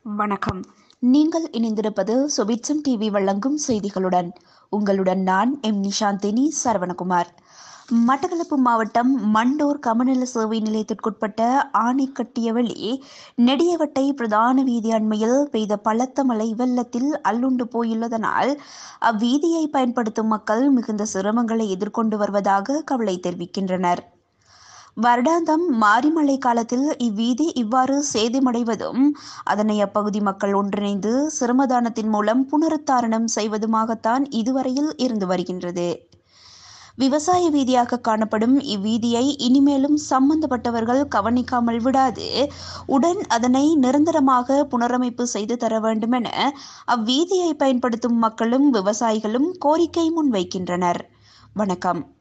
வணக்கம் நீங்கள் இணைந்திருப்பது சுபிட்சம் டிவி வழங்கும் செய்திகளுடன் உங்களுடன் நான் எம் நிஷாந்தினி சரவணகுமார் மட்டக்களப்பு மாவட்டம் மண்டோர் கமநல சேவை நிலையத்திற்குட்பட்ட ஆணைக்கட்டியவெளி நெடியவட்டை பிரதான வீதி அண்மையில் பெய்த பலத்த மழை வெள்ளத்தில் அல்லுண்டு போயுள்ளதனால் அவ்வீதியை பயன்படுத்தும் மக்கள் மிகுந்த சிரமங்களை எதிர்கொண்டு வருவதாக கவலை தெரிவிக்கின்றனர் வருடாந்தம் மாரிமழை காலத்தில் இவ்வீதி இவ்வாறு சேதமடைவதும் அதனை அப்பகுதி மக்கள் ஒன்றிணைந்து சிரமதானத்தின் மூலம் புனருத்தாரணம் செய்வதுமாகத்தான் இதுவரையில் இருந்து வருகின்றது விவசாய வீதியாக காணப்படும் இவ்வீதியை இனிமேலும் சம்பந்தப்பட்டவர்கள் கவனிக்காமல் விடாது உடன் அதனை நிரந்தரமாக புனரமைப்பு செய்து தர வேண்டும் என அவ்வீதியை பயன்படுத்தும் மக்களும் விவசாயிகளும் கோரிக்கை முன்வைக்கின்றனர் வணக்கம்